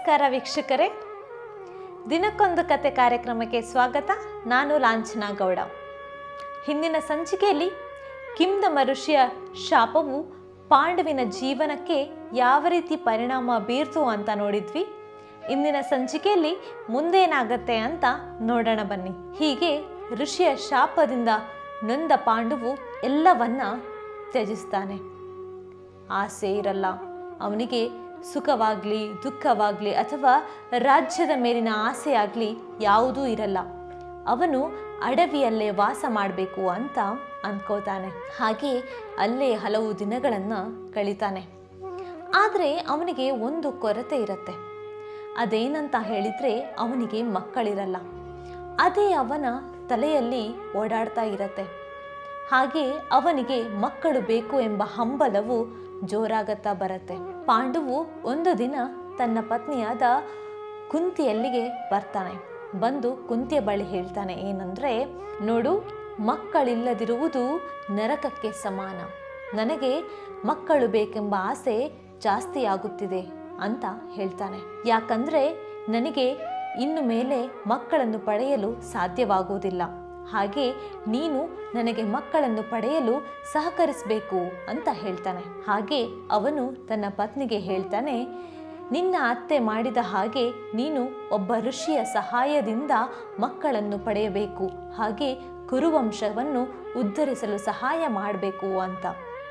ನಮಸ್ಕಾರ ವೀಕ್ಷಕರೇ ದಿನಕ್ಕೊಂದು ಕತೆ ಕಾರ್ಯಕ್ರಮಕ್ಕೆ ಸ್ವಾಗತ ನಾನು ಲಾಂಛನಾ ಗೌಡ ಹಿಂದಿನ ಸಂಚಿಕೆಯಲ್ಲಿ ಕಿಂದಮ ಋಷಿಯ ಶಾಪವು ಪಾಂಡವಿನ ಜೀವನಕ್ಕೆ ಯಾವ ರೀತಿ ಪರಿಣಾಮ ಬೀರ್ತು ಅಂತ ನೋಡಿದ್ವಿ ಇಂದಿನ ಸಂಚಿಕೆಯಲ್ಲಿ ಮುಂದೇನಾಗತ್ತೆ ಅಂತ ನೋಡೋಣ ಬನ್ನಿ ಹೀಗೆ ಋಷಿಯ ಶಾಪದಿಂದ ನೊಂದ ಪಾಂಡುವು ಎಲ್ಲವನ್ನ ತ್ಯಜಿಸ್ತಾನೆ ಆಸೆ ಇರಲ್ಲ ಅವನಿಗೆ ಸುಖವಾಗಲಿ ದುಃಖವಾಗಲಿ ಅಥವಾ ರಾಜ್ಯದ ಮೇಲಿನ ಆಸೆ ಆಗಲಿ ಯಾವುದೂ ಇರಲ್ಲ ಅವನು ಅಡವಿಯಲ್ಲೇ ವಾಸ ಮಾಡಬೇಕು ಅಂತ ಅಂದ್ಕೋತಾನೆ ಹಾಗೆ ಅಲ್ಲೇ ಹಲವು ದಿನಗಳನ್ನು ಕಳೀತಾನೆ ಆದರೆ ಅವನಿಗೆ ಒಂದು ಕೊರತೆ ಇರುತ್ತೆ ಅದೇನಂತ ಹೇಳಿದರೆ ಅವನಿಗೆ ಮಕ್ಕಳಿರಲ್ಲ ಅದೇ ಅವನ ತಲೆಯಲ್ಲಿ ಓಡಾಡ್ತಾ ಇರತ್ತೆ ಹಾಗೆ ಅವನಿಗೆ ಮಕ್ಕಳು ಬೇಕು ಎಂಬ ಹಂಬಲವು ಜೋರಾಗತ್ತಾ ಬರುತ್ತೆ ಪಾಂಡುವು ಒಂದು ದಿನ ತನ್ನ ಪತ್ನಿಯಾದ ಕುಂತಿಯಲ್ಲಿಗೆ ಬರ್ತಾನೆ ಬಂದು ಕುಂತಿಯ ಬಳಿ ಹೇಳ್ತಾನೆ ಏನಂದ್ರೆ ನೋಡು ಮಕ್ಕಳಿಲ್ಲದಿರುವುದು ನರಕಕ್ಕೆ ಸಮಾನ ನನಗೆ ಮಕ್ಕಳು ಬೇಕೆಂಬ ಆಸೆ ಜಾಸ್ತಿ ಆಗುತ್ತಿದೆ ಅಂತ ಹೇಳ್ತಾನೆ ಯಾಕಂದ್ರೆ ನನಗೆ ಇನ್ನು ಮೇಲೆ ಮಕ್ಕಳನ್ನು ಪಡೆಯಲು ಸಾಧ್ಯವಾಗುವುದಿಲ್ಲ ಹಾಗೆ ನೀನು ನನಗೆ ಮಕ್ಕಳನ್ನು ಪಡೆಯಲು ಸಹಕರಿಸಬೇಕು ಅಂತ ಹೇಳ್ತಾನೆ ಹಾಗೆ ಅವನು ತನ್ನ ಪತ್ನಿಗೆ ಹೇಳ್ತಾನೆ ನಿನ್ನ ಅತ್ತೆ ಮಾಡಿದ ಹಾಗೆ ನೀನು ಒಬ್ಬ ಋಷಿಯ ಸಹಾಯದಿಂದ ಮಕ್ಕಳನ್ನು ಪಡೆಯಬೇಕು ಹಾಗೆ ಕುರುವಂಶವನ್ನು ಉದ್ಧರಿಸಲು ಸಹಾಯ ಮಾಡಬೇಕು ಅಂತ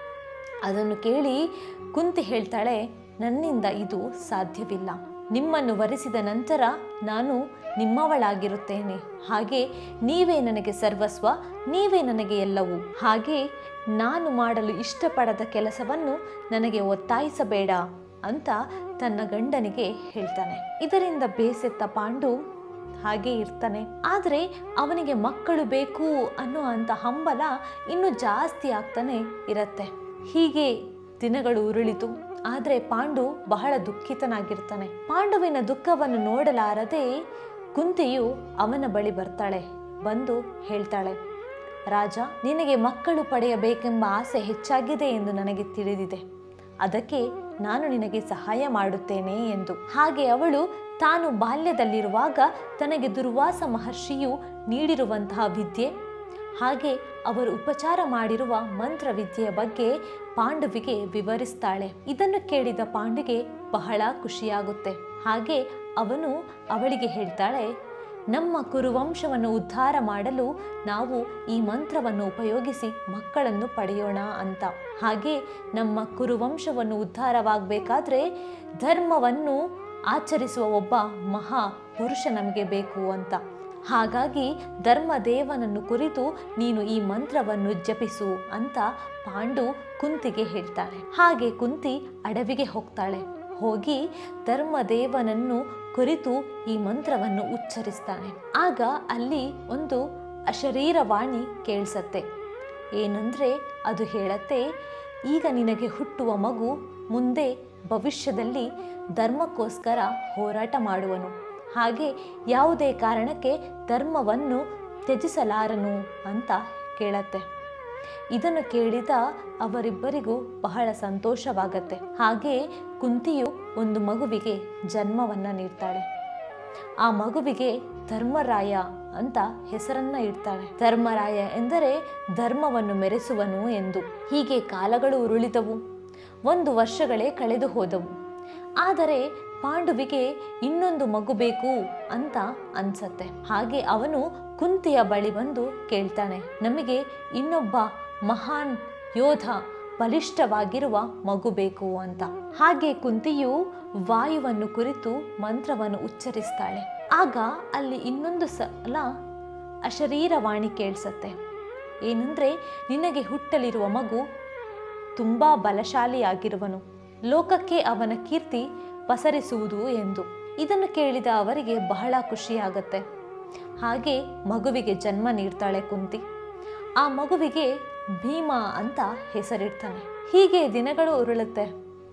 ಅದನ್ನು ಕೇಳಿ ಕುಂತಿ ಹೇಳ್ತಾಳೆ ನನ್ನಿಂದ ಇದು ಸಾಧ್ಯವಿಲ್ಲ ನಿಮ್ಮನ್ನು ವರಿಸಿದ ನಂತರ ನಾನು ನಿಮ್ಮವಳಾಗಿರುತ್ತೇನೆ ಹಾಗೆ ನೀವೇ ನನಗೆ ಸರ್ವಸ್ವ ನೀವೇ ನನಗೆ ಎಲ್ಲವೂ ಹಾಗೆ ನಾನು ಮಾಡಲು ಇಷ್ಟಪಡದ ಕೆಲಸವನ್ನು ನನಗೆ ಒತ್ತಾಯಿಸಬೇಡ ಅಂತ ತನ್ನ ಗಂಡನಿಗೆ ಹೇಳ್ತಾನೆ ಇದರಿಂದ ಬೇಸೆತ್ತ ಪಾಂಡು ಹಾಗೆ ಇರ್ತಾನೆ ಆದರೆ ಅವನಿಗೆ ಮಕ್ಕಳು ಬೇಕು ಅನ್ನೋ ಅಂತ ಹಂಬಲ ಇನ್ನೂ ಜಾಸ್ತಿ ಆಗ್ತಾನೆ ಇರತ್ತೆ ಹೀಗೆ ದಿನಗಳು ಉರುಳಿತು ಆದರೆ ಪಾಂಡು ಬಹಳ ದುಃಖಿತನಾಗಿರ್ತಾನೆ ಪಾಂಡುವಿನ ದುಃಖವನ್ನು ನೋಡಲಾರದೆ ಕುಂತಿಯು ಅವನ ಬಳಿ ಬರ್ತಾಳೆ ಬಂದು ಹೇಳ್ತಾಳೆ ರಾಜ ನಿನಗೆ ಮಕ್ಕಳು ಪಡೆಯಬೇಕೆಂಬ ಆಸೆ ಹೆಚ್ಚಾಗಿದೆ ಎಂದು ನನಗೆ ತಿಳಿದಿದೆ ಅದಕ್ಕೆ ನಾನು ನಿನಗೆ ಸಹಾಯ ಮಾಡುತ್ತೇನೆ ಎಂದು ಹಾಗೆ ಅವಳು ತಾನು ಬಾಲ್ಯದಲ್ಲಿರುವಾಗ ತನಗೆ ದುರ್ವಾಸ ಮಹರ್ಷಿಯು ನೀಡಿರುವಂತಹ ವಿದ್ಯೆ ಹಾಗೆ ಅವರು ಉಪಚಾರ ಮಾಡಿರುವ ಮಂತ್ರವಿದ್ಯೆಯ ಬಗ್ಗೆ ಪಾಂಡುವಿಗೆ ವಿವರಿಸ್ತಾಳೆ ಇದನ್ನು ಕೇಳಿದ ಪಾಂಡುಗೆ ಬಹಳ ಖುಷಿಯಾಗುತ್ತೆ ಹಾಗೆ ಅವನು ಅವಳಿಗೆ ಹೇಳ್ತಾಳೆ ನಮ್ಮ ಕುರುವಂಶವನ್ನು ಉದ್ಧಾರ ಮಾಡಲು ನಾವು ಈ ಮಂತ್ರವನ್ನು ಉಪಯೋಗಿಸಿ ಮಕ್ಕಳನ್ನು ಪಡೆಯೋಣ ಅಂತ ಹಾಗೆ ನಮ್ಮ ಕುರುವಂಶವನ್ನು ಉದ್ಧಾರವಾಗಬೇಕಾದ್ರೆ ಧರ್ಮವನ್ನು ಆಚರಿಸುವ ಒಬ್ಬ ಮಹಾ ಪುರುಷ ನಮಗೆ ಬೇಕು ಅಂತ ಹಾಗಾಗಿ ಧರ್ಮದೇವನನ್ನು ಕುರಿತು ನೀನು ಈ ಮಂತ್ರವನ್ನು ಜಪಿಸು ಅಂತ ಪಾಂಡು ಕುಂತಿಗೆ ಹೇಳ್ತಾಳೆ ಹಾಗೆ ಕುಂತಿ ಅಡವಿಗೆ ಹೋಗ್ತಾಳೆ ಹೋಗಿ ಧರ್ಮದೇವನನ್ನು ಕುರಿತು ಈ ಮಂತ್ರವನ್ನು ಉಚ್ಚರಿಸ್ತಾನೆ ಆಗ ಅಲ್ಲಿ ಒಂದು ಅಶರೀರವಾಣಿ ಕೇಳಿಸತ್ತೆ ಏನಂದ್ರೆ ಅದು ಹೇಳತ್ತೆ ಈಗ ನಿನಗೆ ಹುಟ್ಟುವ ಮಗು ಮುಂದೆ ಭವಿಷ್ಯದಲ್ಲಿ ಧರ್ಮಕ್ಕೋಸ್ಕರ ಹೋರಾಟ ಮಾಡುವನು ಹಾಗೆ ಯಾವುದೇ ಕಾರಣಕ್ಕೆ ಧರ್ಮವನ್ನು ತ್ಯಜಿಸಲಾರನು ಅಂತ ಕೇಳತ್ತೆ ಇದನ್ನು ಕೇಳಿದ ಅವರಿಬ್ಬರಿಗೂ ಬಹಳ ಸಂತೋಷವಾಗತ್ತೆ ಹಾಗೆ ಕುಂತಿಯು ಒಂದು ಮಗುವಿಗೆ ಜನ್ಮವನ್ನ ನೀಡ್ತಾಳೆ ಆ ಮಗುವಿಗೆ ಧರ್ಮರಾಯ ಅಂತ ಹೆಸರನ್ನ ಇಡ್ತಾಳೆ ಧರ್ಮರಾಯ ಎಂದರೆ ಧರ್ಮವನ್ನು ಮೆರೆಸುವನು ಎಂದು ಹೀಗೆ ಕಾಲಗಳು ಉರುಳಿದವು ಒಂದು ವರ್ಷಗಳೇ ಕಳೆದು ಹೋದವು ಆದರೆ ಪಾಂಡುವಿಗೆ ಇನ್ನೊಂದು ಮಗು ಬೇಕು ಅಂತ ಅನ್ಸತ್ತೆ ಹಾಗೆ ಅವನು ಕುಂತಿಯ ಬಳಿ ಬಂದು ಕೇಳ್ತಾನೆ ನಮಗೆ ಇನ್ನೊಬ್ಬ ಮಹಾನ್ ಯೋಧ ಬಲಿಷ್ಠವಾಗಿರುವ ಮಗು ಬೇಕು ಅಂತ ಹಾಗೆ ಕುಂತಿಯು ವಾಯುವನ್ನು ಕುರಿತು ಮಂತ್ರವನ್ನು ಉಚ್ಚರಿಸ್ತಾಳೆ ಆಗ ಅಲ್ಲಿ ಇನ್ನೊಂದು ಸಲ ಅಶರೀರವಾಣಿ ಕೇಳಿಸತ್ತೆ ಏನಂದ್ರೆ ನಿನಗೆ ಹುಟ್ಟಲಿರುವ ಮಗು ತುಂಬ ಬಲಶಾಲಿಯಾಗಿರುವನು ಲೋಕಕ್ಕೆ ಅವನ ಕೀರ್ತಿ ಪಸರಿಸುವುದು ಎಂದು ಇದನ್ನು ಕೇಳಿದ ಅವರಿಗೆ ಬಹಳ ಖುಷಿಯಾಗತ್ತೆ ಹಾಗೆ ಮಗುವಿಗೆ ಜನ್ಮ ನೀಡ್ತಾಳೆ ಕುಂತಿ ಆ ಮಗುವಿಗೆ ಭೀಮಾ ಅಂತ ಹೆಸರಿಡ್ತಾನೆ ಹೀಗೆ ದಿನಗಳು ಉರುಳುತ್ತೆ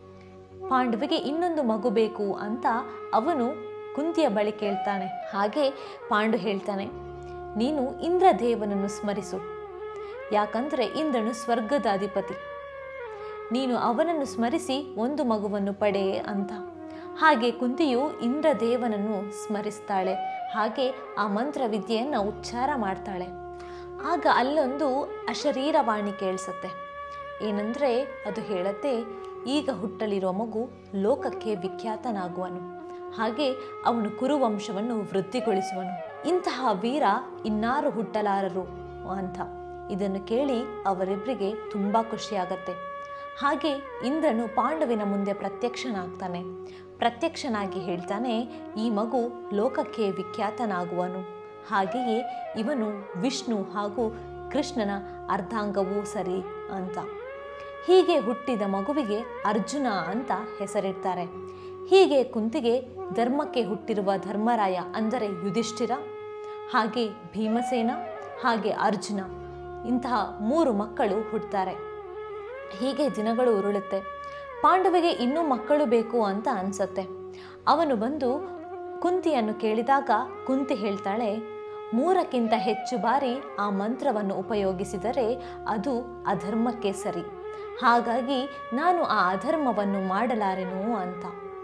ಪಾಂಡವಿಗೆ ಇನ್ನೊಂದು ಮಗು ಬೇಕು ಅಂತ ಅವನು ಕುಂತಿಯ ಬಳಿ ಕೇಳ್ತಾನೆ ಹಾಗೆ ಪಾಂಡು ಹೇಳ್ತಾನೆ ನೀನು ಇಂದ್ರದೇವನನ್ನು ಸ್ಮರಿಸು ಯಾಕಂದರೆ ಇಂದ್ರನು ಸ್ವರ್ಗದ ಅಧಿಪತಿ ನೀನು ಅವನನ್ನು ಸ್ಮರಿಸಿ ಒಂದು ಮಗುವನ್ನು ಪಡೆ ಅಂತ ಹಾಗೆ ಕುಂತಿಯು ಇಂದ್ರದೇವನನ್ನು ಸ್ಮರಿಸ್ತಾಳೆ ಹಾಗೆ ಆ ಮಂತ್ರವಿದ್ಯೆಯನ್ನು ಉಚ್ಚಾರ ಮಾಡ್ತಾಳೆ ಆಗ ಅಲ್ಲೊಂದು ಅಶರೀರವಾಣಿ ಕೇಳಿಸುತ್ತೆ ಏನಂದರೆ ಅದು ಹೇಳುತ್ತೆ ಈಗ ಹುಟ್ಟಲಿರೋ ಮಗು ಲೋಕಕ್ಕೆ ವಿಖ್ಯಾತನಾಗುವನು ಹಾಗೆ ಅವನು ಕುರುವಂಶವನ್ನು ವೃದ್ಧಿಗೊಳಿಸುವನು ಇಂತಹ ವೀರ ಇನ್ನಾರು ಹುಟ್ಟಲಾರರು ಅಂತ ಇದನ್ನು ಕೇಳಿ ಅವರಿಬ್ಬರಿಗೆ ತುಂಬ ಖುಷಿಯಾಗತ್ತೆ ಹಾಗೆ ಇಂದ್ರನು ಪಾಂಡವಿನ ಮುಂದೆ ಪ್ರತ್ಯಕ್ಷನಾಗ್ತಾನೆ ಪ್ರತ್ಯಕ್ಷನಾಗಿ ಹೇಳ್ತಾನೆ ಈ ಮಗು ಲೋಕಕ್ಕೆ ವಿಖ್ಯಾತನಾಗುವನು ಹಾಗೆಯೇ ಇವನು ವಿಷ್ಣು ಹಾಗೂ ಕೃಷ್ಣನ ಅರ್ಧಾಂಗವೂ ಸರಿ ಅಂತ ಹೀಗೆ ಹುಟ್ಟಿದ ಮಗುವಿಗೆ ಅರ್ಜುನ ಅಂತ ಹೆಸರಿಡ್ತಾರೆ ಹೀಗೆ ಕುಂತಿಗೆ ಧರ್ಮಕ್ಕೆ ಹುಟ್ಟಿರುವ ಧರ್ಮರಾಯ ಅಂದರೆ ಯುಧಿಷ್ಠಿರ ಹಾಗೆ ಭೀಮಸೇನ ಹಾಗೆ ಅರ್ಜುನ ಇಂತಹ ಮೂರು ಮಕ್ಕಳು ಹುಟ್ಟುತ್ತಾರೆ ಹೀಗೆ ದಿನಗಳು ಉರುಳುತ್ತೆ ಪಾಂಡವಿಗೆ ಇನ್ನೂ ಮಕ್ಕಳು ಬೇಕು ಅಂತ ಅನ್ಸತ್ತೆ ಅವನು ಬಂದು ಕುಂತಿಯನ್ನು ಕೇಳಿದಾಗ ಕುಂತಿ ಹೇಳ್ತಾಳೆ ಮೂರಕ್ಕಿಂತ ಹೆಚ್ಚು ಬಾರಿ ಆ ಮಂತ್ರವನ್ನು ಉಪಯೋಗಿಸಿದರೆ ಅದು ಅಧರ್ಮಕ್ಕೆ ಸರಿ ಹಾಗಾಗಿ ನಾನು ಆ ಅಧರ್ಮವನ್ನು ಮಾಡಲಾರೆನು ಅಂತ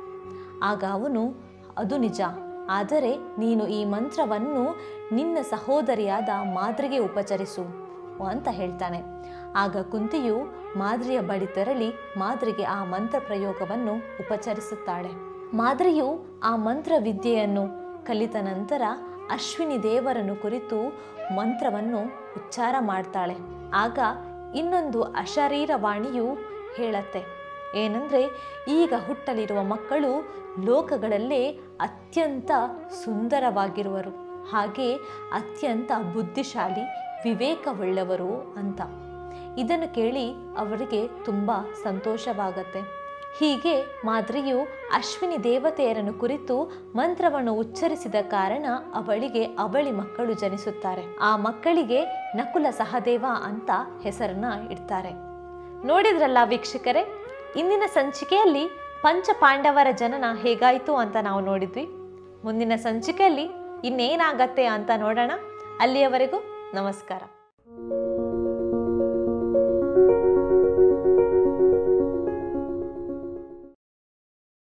ಆಗ ಅವನು ಅದು ನಿಜ ಆದರೆ ನೀನು ಈ ಮಂತ್ರವನ್ನು ನಿನ್ನ ಸಹೋದರಿಯಾದ ಮಾದ್ರಿಗೆ ಉಪಚರಿಸು ಅಂತ ಹೇಳ್ತಾನೆ ಆಗ ಕುಂತಿಯು ಮಾದ್ರಿಯ ಬಳಿ ತೆರಳಿ ಮಾದ್ರಿಗೆ ಆ ಮಂತ್ರ ಪ್ರಯೋಗವನ್ನು ಉಪಚರಿಸುತ್ತಾಳೆ ಮಾದ್ರಿಯು ಆ ಮಂತ್ರ ವಿದ್ಯೆಯನ್ನು ಕಲಿತ ನಂತರ ಅಶ್ವಿನಿ ದೇವರನ್ನು ಕುರಿತು ಮಂತ್ರವನ್ನು ಉಚ್ಚಾರ ಮಾಡ್ತಾಳೆ ಆಗ ಇನ್ನೊಂದು ಅಶರೀರವಾಣಿಯು ಹೇಳತ್ತೆ ಏನಂದರೆ ಈಗ ಹುಟ್ಟಲಿರುವ ಮಕ್ಕಳು ಲೋಕಗಳಲ್ಲೇ ಅತ್ಯಂತ ಸುಂದರವಾಗಿರುವರು ಹಾಗೆ ಅತ್ಯಂತ ಬುದ್ಧಿಶಾಲಿ ವಿವೇಕವುಳ್ಳವರು ಅಂತ ಇದನ್ನು ಕೇಳಿ ಅವರಿಗೆ ತುಂಬ ಸಂತೋಷವಾಗತ್ತೆ ಹೀಗೆ ಮಾದ್ರಿಯು ಅಶ್ವಿನಿ ದೇವತೆಯರನ್ನು ಕುರಿತು ಮಂತ್ರವನ್ನು ಉಚ್ಚರಿಸಿದ ಕಾರಣ ಅವಳಿಗೆ ಅವಳಿ ಮಕ್ಕಳು ಜನಿಸುತ್ತಾರೆ ಆ ಮಕ್ಕಳಿಗೆ ನಕುಲ ಸಹದೇವ ಅಂತ ಹೆಸರನ್ನ ಇಡ್ತಾರೆ ನೋಡಿದ್ರಲ್ಲ ವೀಕ್ಷಕರೇ ಇಂದಿನ ಸಂಚಿಕೆಯಲ್ಲಿ ಪಂಚ ಪಾಂಡವರ ಜನನ ಹೇಗಾಯಿತು ಅಂತ ನಾವು ನೋಡಿದ್ವಿ ಮುಂದಿನ ಸಂಚಿಕೆಯಲ್ಲಿ ಇನ್ನೇನಾಗತ್ತೆ ಅಂತ ನೋಡೋಣ ಅಲ್ಲಿಯವರೆಗೂ ನಮಸ್ಕಾರ